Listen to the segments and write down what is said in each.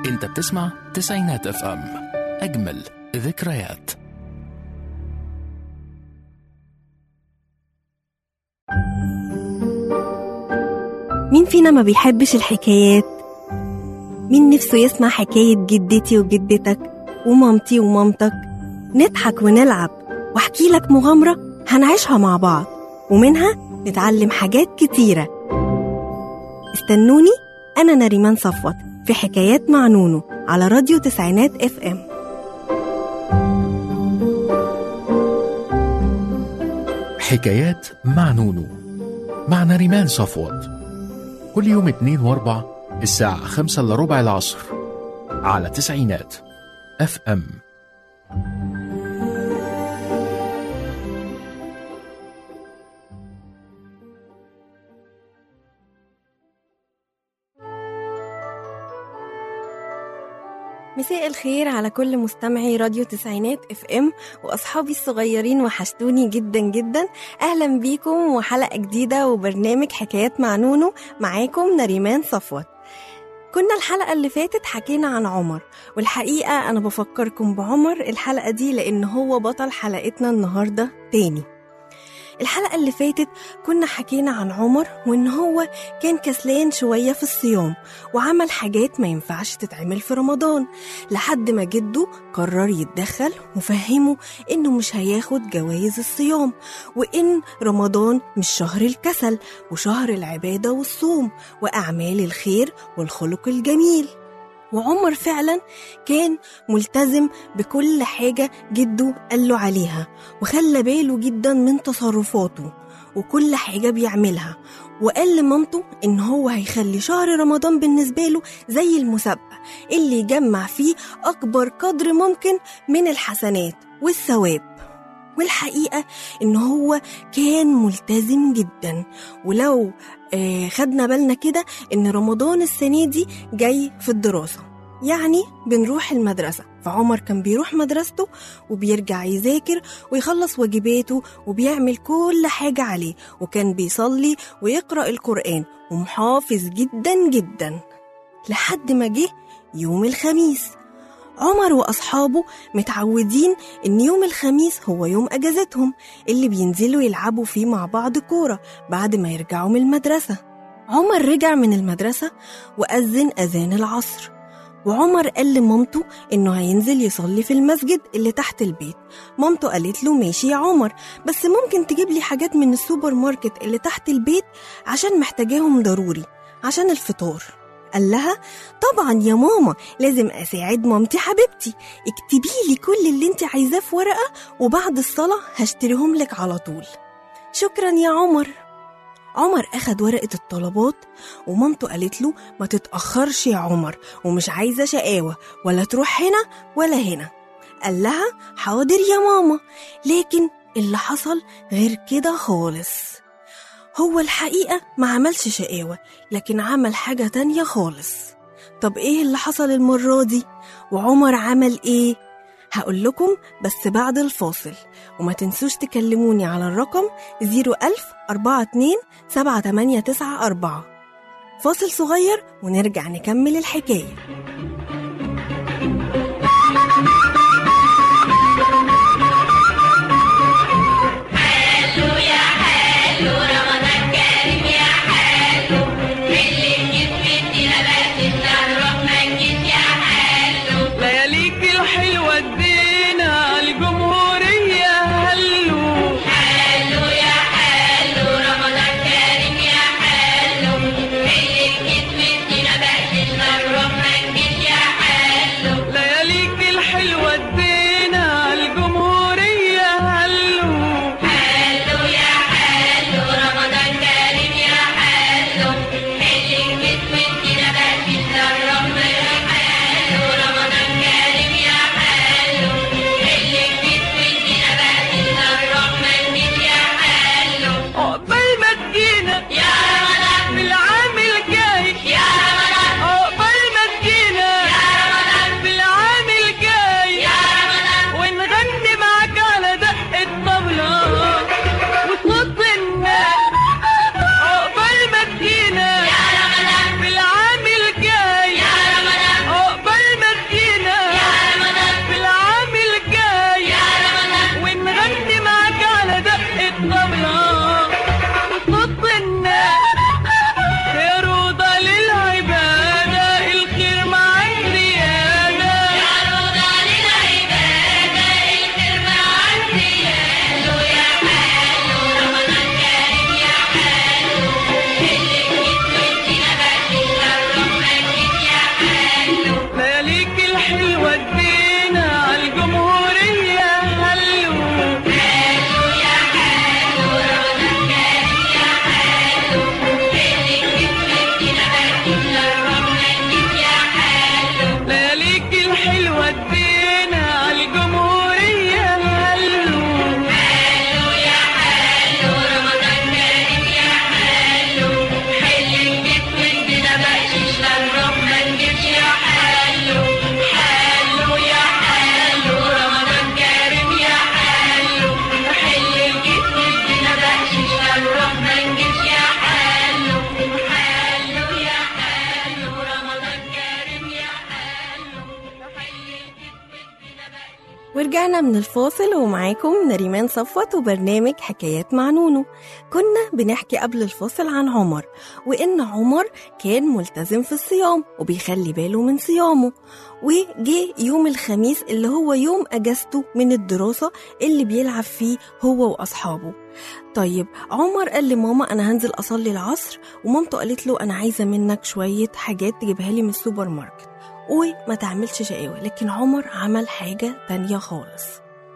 انت بتسمع تسعينات اف ام اجمل ذكريات مين فينا ما بيحبش الحكايات مين نفسه يسمع حكاية جدتي وجدتك ومامتي ومامتك نضحك ونلعب واحكي لك مغامرة هنعيشها مع بعض ومنها نتعلم حاجات كتيرة استنوني أنا نريمان صفوت في حكايات مع نونو على راديو تسعينات اف ام حكايات مع نونو مع نريمان صفوت كل يوم اتنين واربع الساعة خمسة إلا ربع العصر على تسعينات اف ام مساء الخير على كل مستمعي راديو تسعينات اف ام واصحابي الصغيرين وحشتوني جدا جدا اهلا بيكم وحلقه جديده وبرنامج حكايات مع نونو معاكم نريمان صفوت كنا الحلقة اللي فاتت حكينا عن عمر والحقيقة أنا بفكركم بعمر الحلقة دي لأن هو بطل حلقتنا النهاردة تاني الحلقة اللي فاتت كنا حكينا عن عمر وإن هو كان كسلان شوية في الصيام وعمل حاجات ما ينفعش تتعمل في رمضان لحد ما جده قرر يتدخل وفهمه إنه مش هياخد جوائز الصيام وإن رمضان مش شهر الكسل وشهر العبادة والصوم وأعمال الخير والخلق الجميل وعمر فعلا كان ملتزم بكل حاجة جده قال له عليها وخلى باله جدا من تصرفاته وكل حاجة بيعملها وقال لمامته إن هو هيخلي شهر رمضان بالنسبة له زي المسابقة اللي يجمع فيه أكبر قدر ممكن من الحسنات والثواب والحقيقة إن هو كان ملتزم جدا ولو آه خدنا بالنا كده إن رمضان السنة دي جاي في الدراسة يعني بنروح المدرسة فعمر كان بيروح مدرسته وبيرجع يذاكر ويخلص واجباته وبيعمل كل حاجة عليه وكان بيصلي ويقرأ القرآن ومحافظ جدا جدا لحد ما جه يوم الخميس عمر وأصحابه متعودين إن يوم الخميس هو يوم أجازتهم اللي بينزلوا يلعبوا فيه مع بعض كورة بعد ما يرجعوا من المدرسة عمر رجع من المدرسة وأذن أذان العصر وعمر قال لمامته إنه هينزل يصلي في المسجد اللي تحت البيت مامته قالت له ماشي يا عمر بس ممكن تجيب لي حاجات من السوبر ماركت اللي تحت البيت عشان محتاجاهم ضروري عشان الفطار قال لها طبعا يا ماما لازم اساعد مامتي حبيبتي اكتبي لي كل اللي انت عايزاه في ورقه وبعد الصلاه هشتريهم لك على طول شكرا يا عمر عمر أخد ورقة الطلبات ومامته قالت له ما تتأخرش يا عمر ومش عايزة شقاوة ولا تروح هنا ولا هنا قال لها حاضر يا ماما لكن اللي حصل غير كده خالص هو الحقيقة ما عملش شقاوة لكن عمل حاجة تانية خالص طب ايه اللي حصل المرة دي وعمر عمل ايه هقول لكم بس بعد الفاصل وما تنسوش تكلموني على الرقم 01000 42 7894 فاصل صغير ونرجع نكمل الحكاية لياليك الحلوة ادينا الجمهورية هلو حلو يا حلو رمضان كريم يا حلو اللي كتبت لنا بقت النار ورجعنا من الفاصل ومعاكم نريمان صفوت وبرنامج حكايات مع نونو كنا بنحكي قبل الفاصل عن عمر وإن عمر كان ملتزم في الصيام وبيخلي باله من صيامه وجه يوم الخميس اللي هو يوم أجازته من الدراسة اللي بيلعب فيه هو وأصحابه طيب عمر قال لماما أنا هنزل أصلي العصر ومامته قالت له أنا عايزة منك شوية حاجات تجيبها لي من السوبر ماركت وما تعملش شقاوة لكن عمر عمل حاجة تانية خالص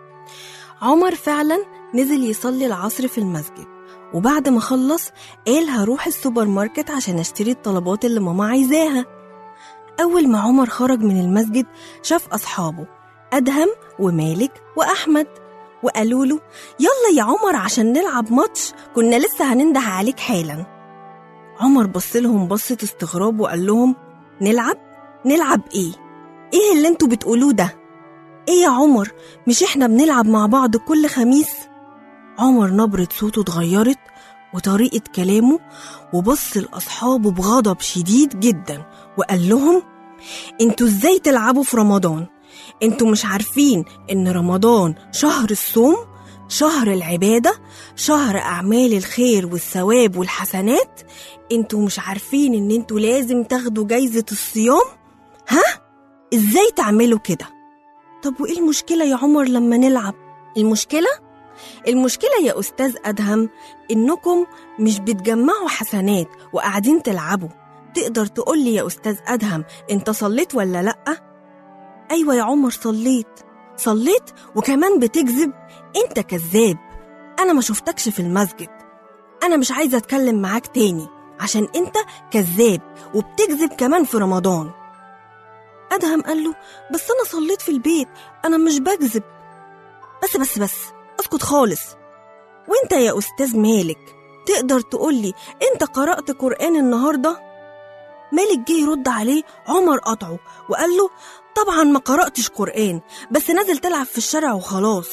عمر فعلا نزل يصلي العصر في المسجد وبعد ما خلص قال هروح السوبر ماركت عشان اشتري الطلبات اللي ماما عايزاها أول ما عمر خرج من المسجد شاف أصحابه أدهم ومالك وأحمد وقالوا له يلا يا عمر عشان نلعب ماتش كنا لسه هننده عليك حالا عمر بص لهم بصة استغراب وقال لهم نلعب نلعب ايه ايه اللي انتوا بتقولوه ده ايه يا عمر مش احنا بنلعب مع بعض كل خميس عمر نبرة صوته اتغيرت وطريقة كلامه وبص لأصحابه بغضب شديد جدا وقال لهم انتوا ازاي تلعبوا في رمضان انتوا مش عارفين ان رمضان شهر الصوم شهر العبادة شهر أعمال الخير والثواب والحسنات انتوا مش عارفين ان انتوا لازم تاخدوا جايزة الصيام ها ازاي تعملوا كده طب وايه المشكلة يا عمر لما نلعب المشكلة المشكلة يا أستاذ أدهم إنكم مش بتجمعوا حسنات وقاعدين تلعبوا تقدر تقولي يا أستاذ أدهم أنت صليت ولا لأ؟ أيوة يا عمر صليت صليت وكمان بتكذب أنت كذاب أنا ما شفتكش في المسجد أنا مش عايزة أتكلم معاك تاني عشان أنت كذاب وبتكذب كمان في رمضان أدهم قال له بس أنا صليت في البيت أنا مش بكذب بس بس بس اسكت خالص وانت يا أستاذ مالك تقدر تقولي انت قرأت قرآن النهاردة؟ مالك جه يرد عليه عمر قطعه وقال له طبعا ما قرأتش قرآن بس نازل تلعب في الشارع وخلاص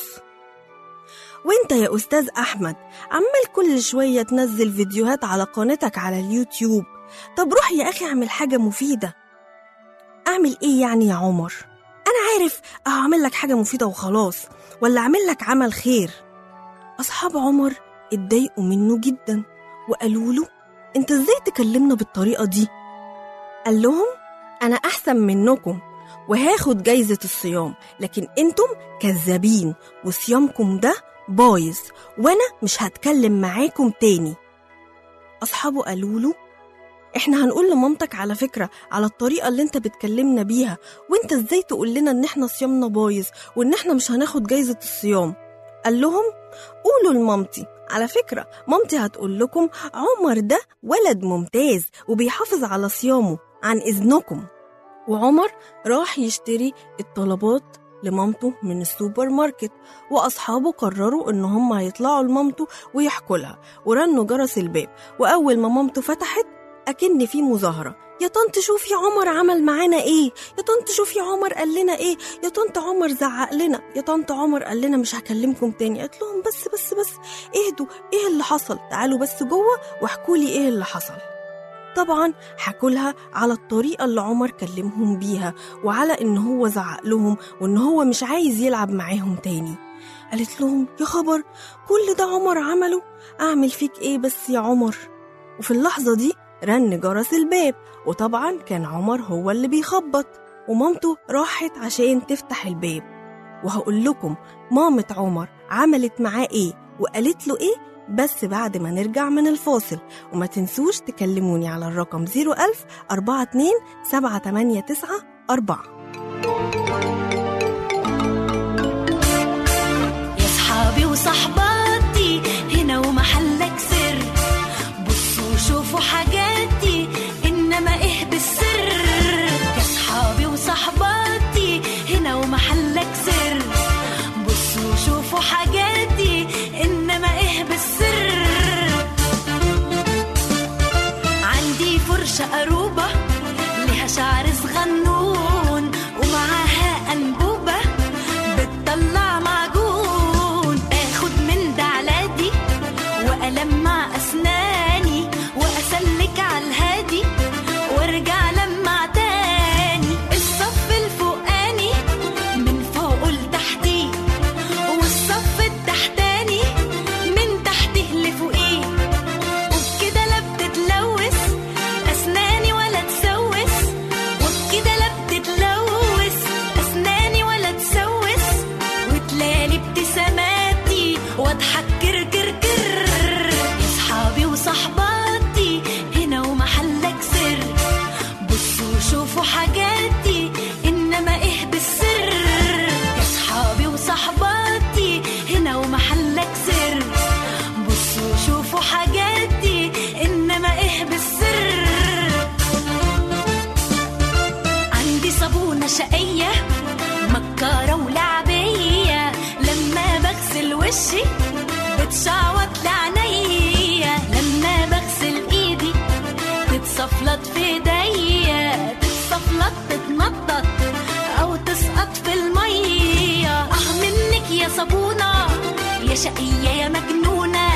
وانت يا أستاذ أحمد عمال كل شوية تنزل فيديوهات على قناتك على اليوتيوب طب روح يا أخي اعمل حاجة مفيدة أعمل إيه يعني يا عمر؟ أنا عارف أعمل لك حاجة مفيدة وخلاص ولا أعمل لك عمل خير أصحاب عمر اتضايقوا منه جدا وقالوا له أنت إزاي تكلمنا بالطريقة دي؟ قال لهم أنا أحسن منكم وهاخد جايزة الصيام لكن انتم كذابين وصيامكم ده بايظ وانا مش هتكلم معاكم تاني اصحابه قالوا له احنا هنقول لمامتك على فكرة على الطريقة اللي انت بتكلمنا بيها وانت ازاي تقول لنا ان احنا صيامنا بايظ وان احنا مش هناخد جايزة الصيام قال لهم قولوا لمامتي على فكرة مامتي هتقول لكم عمر ده ولد ممتاز وبيحافظ على صيامه عن إذنكم وعمر راح يشتري الطلبات لمامته من السوبر ماركت وأصحابه قرروا إن هم هيطلعوا لمامته ويحكوا لها ورنوا جرس الباب وأول ما مامته فتحت أكن في مظاهرة يا طنط شوفي عمر عمل معانا ايه يا طنط شوفي عمر قال لنا ايه يا طنط عمر زعق لنا يا طنط عمر قال لنا مش هكلمكم تاني قالت لهم بس بس بس اهدوا ايه اللي حصل تعالوا بس جوه واحكوا لي ايه اللي حصل طبعا حكوا لها على الطريقة اللي عمر كلمهم بيها وعلى إن هو زعق لهم وإن هو مش عايز يلعب معاهم تاني قالت لهم يا خبر كل ده عمر عمله أعمل فيك إيه بس يا عمر وفي اللحظة دي رن جرس الباب وطبعا كان عمر هو اللي بيخبط ومامته راحت عشان تفتح الباب وهقول لكم مامة عمر عملت معاه إيه وقالت له إيه بس بعد ما نرجع من الفاصل وما تنسوش تكلموني على الرقم 01000 42 789 4 يا صحابي وصحباتي هنا ومحلك سر بصوا شوفوا حاجاتي انما ايه بالسر يا صحابي وصحباتي هنا ومحلك سر بصوا شوفوا حاجاتي انما ايه بالسر عندي فرشة قروبة لها شعر صغنون وشي بتشعوط لعينيا لما بغسل ايدي تتصفلت في ايديا تتصفلت تتنطط او تسقط في الميه اه منك يا صابونه يا شقيه يا مجنونه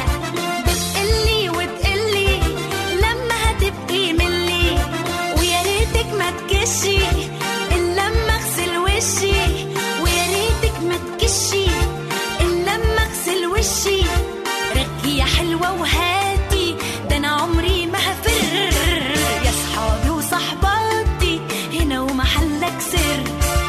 بتقلي وتقلي لما هتبقي ملي ويا ريتك ما تكشي الا لما اغسل وشي ويا ريتك ما تكشي الا لما اغسل وشي ركي يا حلوه وهاتي ده انا عمري ما هفر يا صحابي وصحباتي هنا ومحلك سر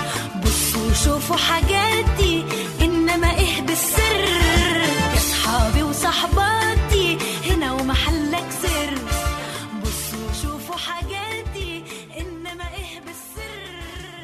بصوا شوفوا حاجاتي انما ايه بالسر يا صحابي وصحباتي هنا ومحلك سر بصوا شوفوا حاجاتي انما ايه بالسر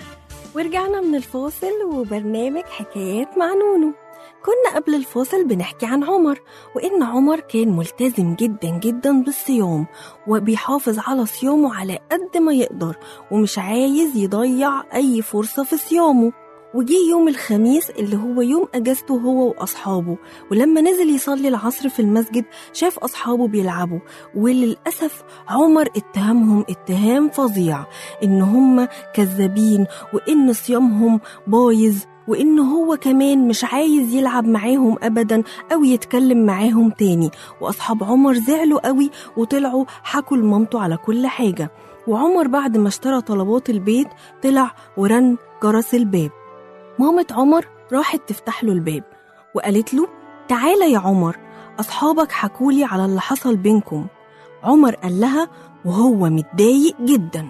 ورجعنا من الفاصل وبرنامج حكايات مع نونو كنا قبل الفاصل بنحكي عن عمر وإن عمر كان ملتزم جدا جدا بالصيام وبيحافظ على صيامه على قد ما يقدر ومش عايز يضيع أي فرصة في صيامه وجي يوم الخميس اللي هو يوم اجازته هو واصحابه ولما نزل يصلي العصر في المسجد شاف اصحابه بيلعبوا وللاسف عمر اتهمهم اتهام فظيع ان هم كذابين وان صيامهم بايظ وإن هو كمان مش عايز يلعب معاهم أبدا أو يتكلم معاهم تاني وأصحاب عمر زعلوا قوي وطلعوا حكوا لمامته على كل حاجة وعمر بعد ما اشترى طلبات البيت طلع ورن جرس الباب مامة عمر راحت تفتح له الباب وقالت له تعالى يا عمر أصحابك حكولي على اللي حصل بينكم عمر قال لها وهو متضايق جدا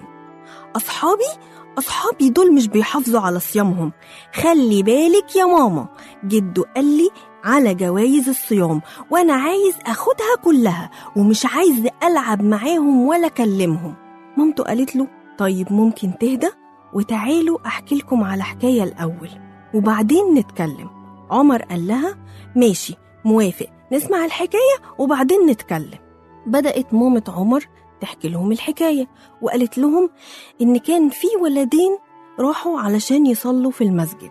أصحابي أصحابي دول مش بيحافظوا على صيامهم خلي بالك يا ماما جده قال لي على جوايز الصيام وأنا عايز أخدها كلها ومش عايز ألعب معاهم ولا أكلمهم مامته قالت له طيب ممكن تهدى وتعالوا أحكي لكم على حكاية الأول وبعدين نتكلم عمر قال لها ماشي موافق نسمع الحكاية وبعدين نتكلم بدأت مامة عمر تحكي لهم الحكاية وقالت لهم إن كان في ولدين راحوا علشان يصلوا في المسجد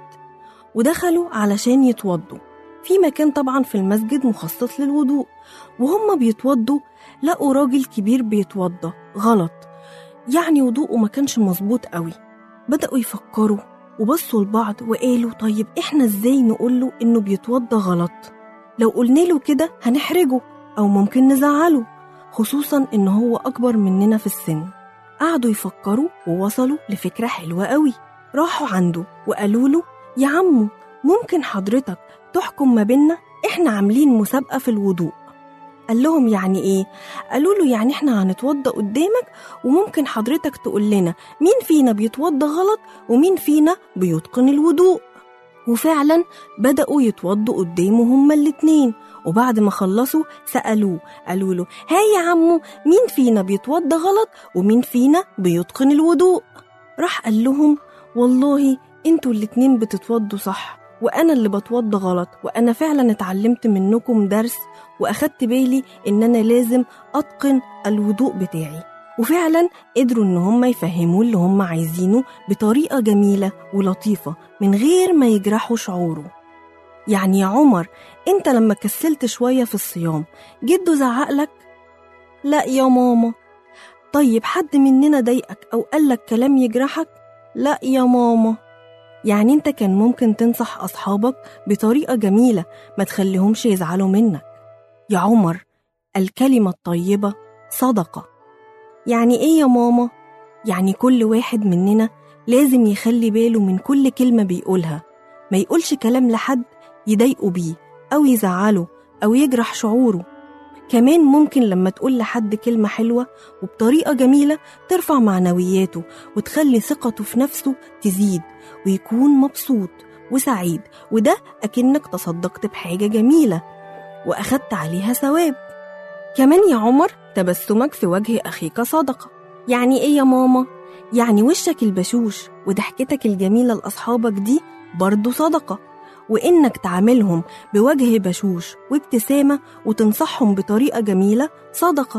ودخلوا علشان يتوضوا في مكان طبعا في المسجد مخصص للوضوء وهم بيتوضوا لقوا راجل كبير بيتوضى غلط يعني وضوءه ما كانش مظبوط قوي بدأوا يفكروا وبصوا لبعض وقالوا طيب احنا ازاي نقوله انه بيتوضى غلط لو قلنا له كده هنحرجه او ممكن نزعله خصوصا ان هو اكبر مننا في السن قعدوا يفكروا ووصلوا لفكرة حلوة قوي راحوا عنده وقالوا له يا عمو ممكن حضرتك تحكم ما بينا احنا عاملين مسابقة في الوضوء قال لهم يعني ايه قالوا له يعني احنا هنتوضى قدامك وممكن حضرتك تقول لنا مين فينا بيتوضى غلط ومين فينا بيتقن الوضوء وفعلا بدأوا يتوضوا قدامه هما الاتنين وبعد ما خلصوا سألوه قالوا له ها يا عمو مين فينا بيتوضى غلط ومين فينا بيتقن الوضوء راح قال لهم والله انتوا الاتنين بتتوضوا صح وأنا اللي بتوضى غلط وأنا فعلا اتعلمت منكم درس وأخدت بالي إن أنا لازم أتقن الوضوء بتاعي وفعلا قدروا إن هم يفهموا اللي هم عايزينه بطريقة جميلة ولطيفة من غير ما يجرحوا شعوره يعني يا عمر انت لما كسلت شوية في الصيام جده زعقلك؟ لا يا ماما طيب حد مننا ضايقك أو قالك كلام يجرحك؟ لا يا ماما يعني انت كان ممكن تنصح أصحابك بطريقة جميلة ما تخليهمش يزعلوا منك يا عمر الكلمة الطيبة صدقة يعني ايه يا ماما؟ يعني كل واحد مننا لازم يخلي باله من كل كلمة بيقولها ما يقولش كلام لحد يضايقه بيه أو يزعله أو يجرح شعوره كمان ممكن لما تقول لحد كلمة حلوة وبطريقة جميلة ترفع معنوياته وتخلي ثقته في نفسه تزيد ويكون مبسوط وسعيد وده أكنك تصدقت بحاجة جميلة وأخدت عليها ثواب كمان يا عمر تبسمك في وجه أخيك صدقة يعني إيه يا ماما؟ يعني وشك البشوش وضحكتك الجميلة لأصحابك دي برضه صدقة وإنك تعاملهم بوجه بشوش وابتسامة وتنصحهم بطريقة جميلة صدقة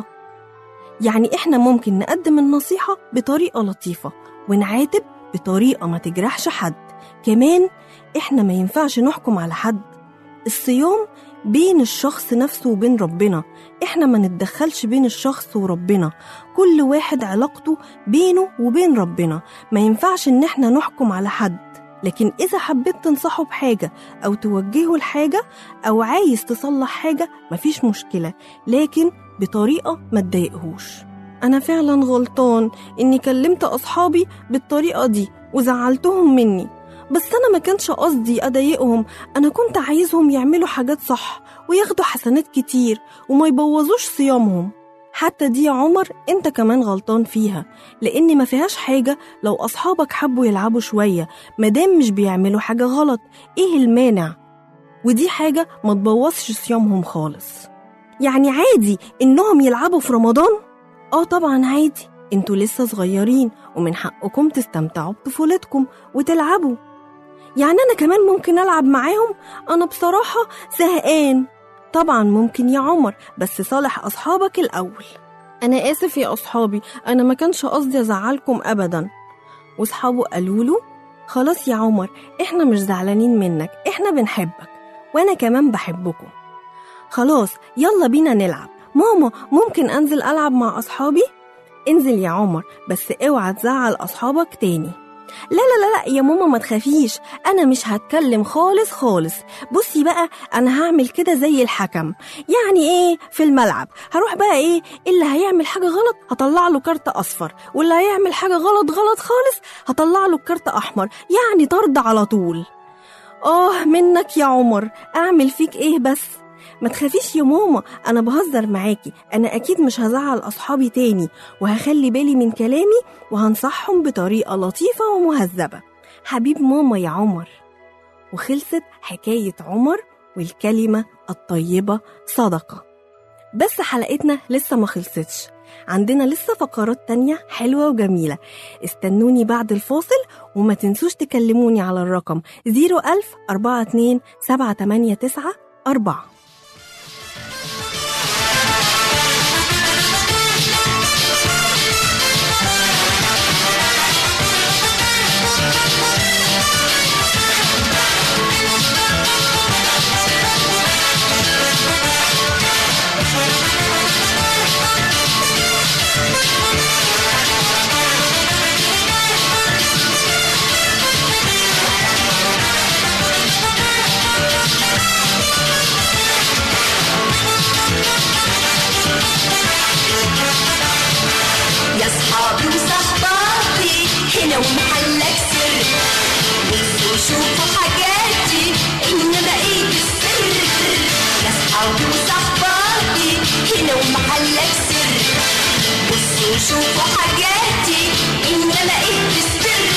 يعني إحنا ممكن نقدم النصيحة بطريقة لطيفة ونعاتب بطريقة ما تجرحش حد كمان إحنا ما ينفعش نحكم على حد الصيام بين الشخص نفسه وبين ربنا احنا ما نتدخلش بين الشخص وربنا كل واحد علاقته بينه وبين ربنا ما ينفعش ان احنا نحكم على حد لكن إذا حبيت تنصحه بحاجة أو توجهه لحاجة أو عايز تصلح حاجة مفيش مشكلة لكن بطريقة ما تضايقهوش أنا فعلا غلطان إني كلمت أصحابي بالطريقة دي وزعلتهم مني بس أنا ما كانش قصدي أضايقهم أنا كنت عايزهم يعملوا حاجات صح وياخدوا حسنات كتير وما يبوظوش صيامهم حتى دي يا عمر انت كمان غلطان فيها لان ما فيهاش حاجة لو اصحابك حبوا يلعبوا شوية مادام مش بيعملوا حاجة غلط ايه المانع ودي حاجة ما تبوظش صيامهم خالص يعني عادي انهم يلعبوا في رمضان اه طبعا عادي انتوا لسه صغيرين ومن حقكم تستمتعوا بطفولتكم وتلعبوا يعني انا كمان ممكن العب معاهم انا بصراحة زهقان طبعا ممكن يا عمر بس صالح أصحابك الأول أنا آسف يا أصحابي أنا ما كانش قصدي أزعلكم أبدا وصحابه قالوا له خلاص يا عمر إحنا مش زعلانين منك إحنا بنحبك وأنا كمان بحبكم خلاص يلا بينا نلعب ماما ممكن أنزل ألعب مع أصحابي؟ انزل يا عمر بس اوعى تزعل أصحابك تاني لا لا لا لا يا ماما ما تخافيش انا مش هتكلم خالص خالص بصي بقى انا هعمل كده زي الحكم يعني ايه في الملعب هروح بقى ايه اللي هيعمل حاجه غلط هطلع له كارت اصفر واللي هيعمل حاجه غلط غلط خالص هطلع له كارت احمر يعني طرد على طول اه منك يا عمر اعمل فيك ايه بس ما تخافيش يا ماما انا بهزر معاكي انا اكيد مش هزعل اصحابي تاني وهخلي بالي من كلامي وهنصحهم بطريقه لطيفه ومهذبه حبيب ماما يا عمر وخلصت حكايه عمر والكلمه الطيبه صدقه بس حلقتنا لسه ما خلصتش عندنا لسه فقرات تانية حلوة وجميلة استنوني بعد الفاصل وما تنسوش تكلموني على الرقم 01000 42 789 4 يا صحابي وصحباتي هنا ومحلك سر بصوا شوفوا حاجاتي انما ايه السر يا صحابي وصحباتي هنا ومحلك سر بصوا شوفوا حاجاتي انما ايه السر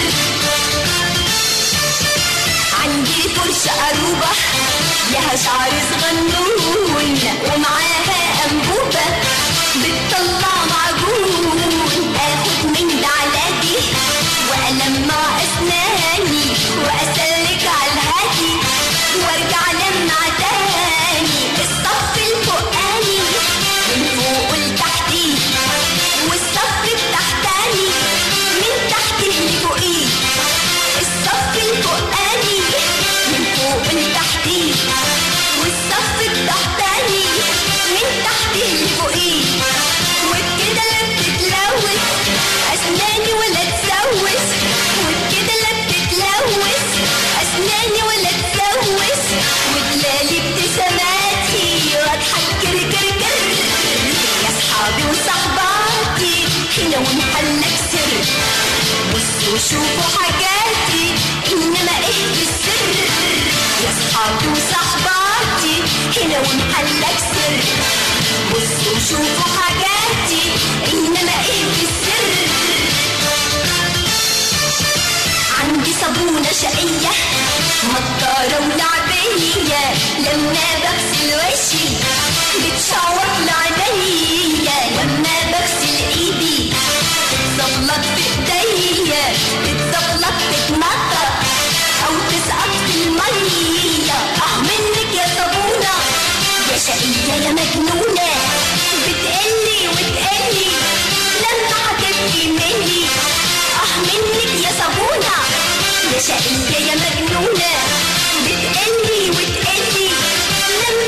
عندي فرشة قروبة لها شعر صغنون ومعاها أنبوبة بتطلع معجون آخد من ده على دي وألمع أسناني وأسلك على الهادي وأرجع لمع تاني الصف الفوقاني من فوق لتحتي والصف التحتاني من تحتي لفوقيه الصف الفوقاني من فوق لتحتي والصف التحتاني من تحتي لفوقيه وبكده لا بتتلوث اسناني ولا تسوس وبكده لا بتتلوث اسناني ولا تسوس وتلالي ابتساماتي واضحك كر كر كر يا اصحابي وصحباتي هنا ومحلك سر بصوا شوفوا حاجاتي انما ايه السر يا اصحابي وصحباتي هنا ومحلك سر بصوا شوفوا حاجاتي انما ايه السر عندي صابونة شقية مطارة ولعبية لما بغسل وشي بتشعوط لعينيا لما بغسل ايدي تتزفلط في ايديا تتزفلط تتنطط او تسقط في المية اه منك يا صابونة يا شقية يا مجنونة بتقلي وتقلي لما حكيتي مني اه منك يا صابونة يا شقية يا مجنونة بتقلي وتقلي لما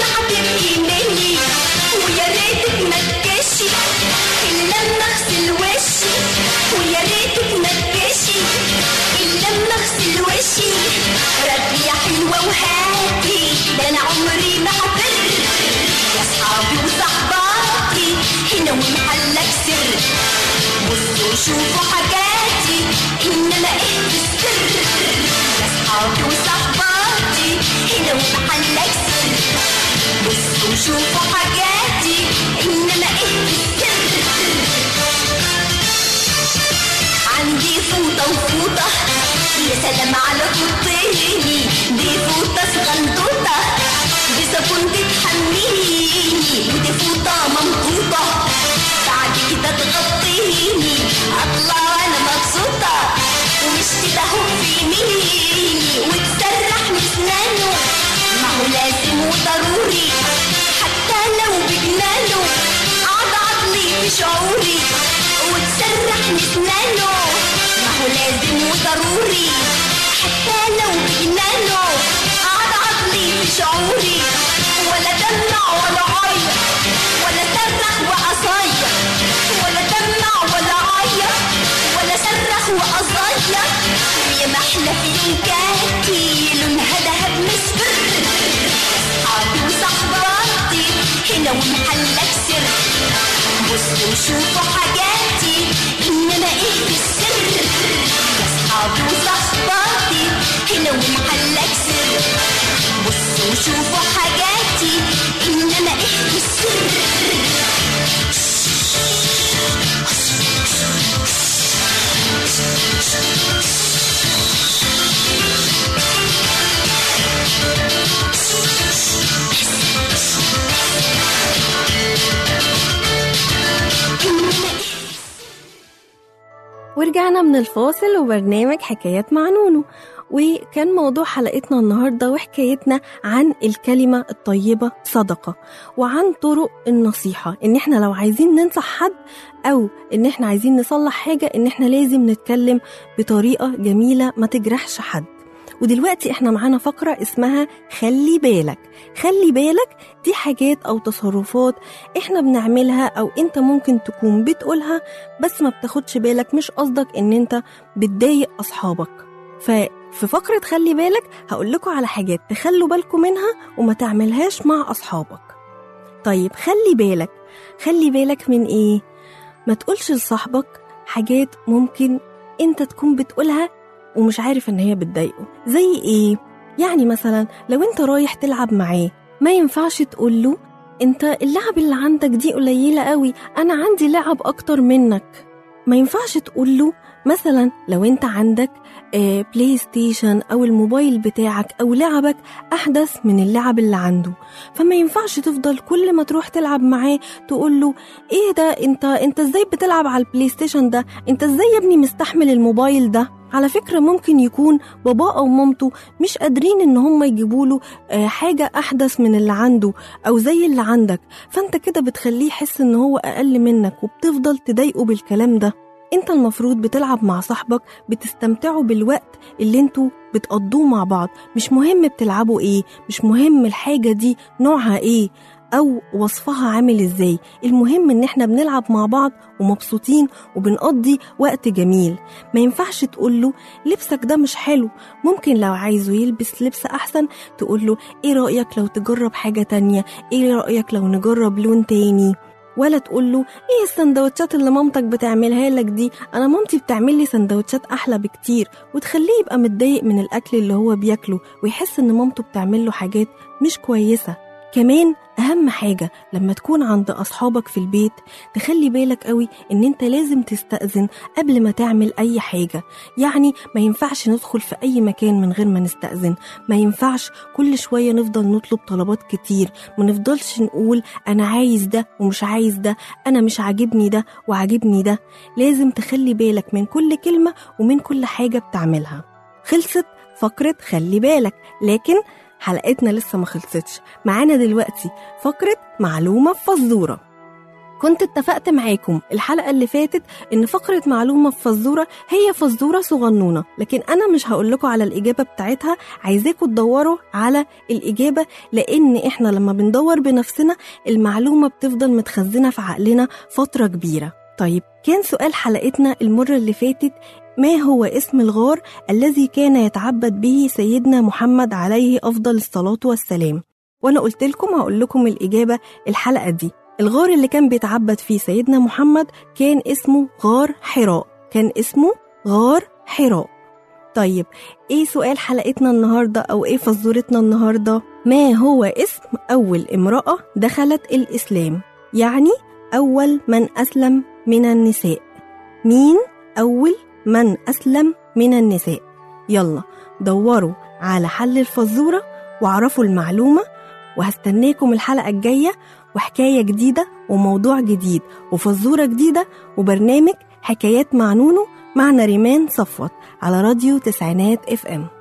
وشوفوا حاجاتي إنما إيه بالسر يا أصحابي وصحباتي هنا ومحلك سر بصوا وشوفوا حاجاتي إنما إيه بالسر عندي فوطة وفوطة يا سلام على فوطيني دي فوطة صغنطوطة بصابون تتحميني ودي فوطة ممطوطة بعد كده تغطيني اطلع وانا مبسوطة ومش كده هو في يميني وتسرح بسنانه ما هو لازم وضروري حتى لو بجنانه قعد عضلي في شعوري وتسرح بسنانه ما هو لازم وضروري حتى لو بجنانه قعد عضلي في شعوري ولا دمع ولا عيط ولا صرخ وقصايا ولا دمع ولا عيط ولا صرخ وقصايا ويا محلى في يومكاتي لونها دهب مصفر اصحابي وصحباتي هنا ومحلك سر بصوا وشوفوا حاجاتي انما ايه بالسر يا اصحابي وصحباتي هنا ومحلك سر بصوا وشوفوا حاجاتي انما ايه بالسر ورجعنا من الفاصل وبرنامج حكايات مع نونو وكان موضوع حلقتنا النهارده وحكايتنا عن الكلمة الطيبة صدقة وعن طرق النصيحة ان احنا لو عايزين ننصح حد او ان احنا عايزين نصلح حاجة ان احنا لازم نتكلم بطريقة جميلة ما تجرحش حد ودلوقتي احنا معانا فقرة اسمها خلي بالك خلي بالك دي حاجات او تصرفات احنا بنعملها او انت ممكن تكون بتقولها بس ما بتاخدش بالك مش قصدك ان انت بتضايق اصحابك ففي فقرة خلي بالك هقول لكم على حاجات تخلوا بالكم منها وما تعملهاش مع اصحابك طيب خلي بالك خلي بالك من ايه ما تقولش لصاحبك حاجات ممكن انت تكون بتقولها ومش عارف ان هي بتضايقه زي ايه يعني مثلا لو انت رايح تلعب معاه ما ينفعش تقوله انت اللعب اللي عندك دي قليلة قوي انا عندي لعب اكتر منك ما ينفعش تقوله مثلا لو انت عندك آه، بلاي ستيشن او الموبايل بتاعك او لعبك احدث من اللعب اللي عنده فما ينفعش تفضل كل ما تروح تلعب معاه تقول له ايه ده انت انت ازاي بتلعب على البلاي ستيشن ده انت ازاي يا ابني مستحمل الموبايل ده على فكرة ممكن يكون باباه أو مامته مش قادرين إن هم يجيبوا له آه، حاجة أحدث من اللي عنده أو زي اللي عندك فأنت كده بتخليه يحس إن هو أقل منك وبتفضل تضايقه بالكلام ده انت المفروض بتلعب مع صاحبك بتستمتعوا بالوقت اللي انتوا بتقضوه مع بعض مش مهم بتلعبوا ايه مش مهم الحاجة دي نوعها ايه او وصفها عامل ازاي المهم ان احنا بنلعب مع بعض ومبسوطين وبنقضي وقت جميل ما ينفعش تقوله لبسك ده مش حلو ممكن لو عايزه يلبس لبس احسن تقوله ايه رأيك لو تجرب حاجة تانية ايه رأيك لو نجرب لون تاني ولا تقول له ايه السندوتشات اللي مامتك بتعملها لك دي انا مامتي بتعمل لي سندوتشات احلى بكتير وتخليه يبقى متضايق من الاكل اللي هو بياكله ويحس ان مامته بتعمل له حاجات مش كويسه كمان أهم حاجة لما تكون عند أصحابك في البيت تخلي بالك قوي إن أنت لازم تستأذن قبل ما تعمل أي حاجة يعني ما ينفعش ندخل في أي مكان من غير ما نستأذن ما ينفعش كل شوية نفضل نطلب طلبات كتير ما نفضلش نقول أنا عايز ده ومش عايز ده أنا مش عاجبني ده وعاجبني ده لازم تخلي بالك من كل كلمة ومن كل حاجة بتعملها خلصت فقرة خلي بالك لكن حلقتنا لسه ما خلصتش معانا دلوقتي فقرة معلومة فزورة كنت اتفقت معاكم الحلقة اللي فاتت إن فقرة معلومة في فزورة هي فزورة صغنونة لكن أنا مش هقول لكم على الإجابة بتاعتها عايزاكم تدوروا على الإجابة لأن إحنا لما بندور بنفسنا المعلومة بتفضل متخزنة في عقلنا فترة كبيرة طيب كان سؤال حلقتنا المرة اللي فاتت ما هو اسم الغار الذي كان يتعبد به سيدنا محمد عليه أفضل الصلاة والسلام وأنا قلت لكم هقول لكم الإجابة الحلقة دي الغار اللي كان بيتعبد فيه سيدنا محمد كان اسمه غار حراء كان اسمه غار حراء طيب ايه سؤال حلقتنا النهاردة او ايه فزورتنا النهاردة ما هو اسم اول امرأة دخلت الاسلام يعني اول من اسلم من النساء مين اول من اسلم من النساء يلا دوروا على حل الفزورة واعرفوا المعلومة وهستناكم الحلقة الجاية وحكاية جديدة وموضوع جديد وفزورة جديدة وبرنامج حكايات مع نونو مع نريمان صفوت على راديو تسعينات اف ام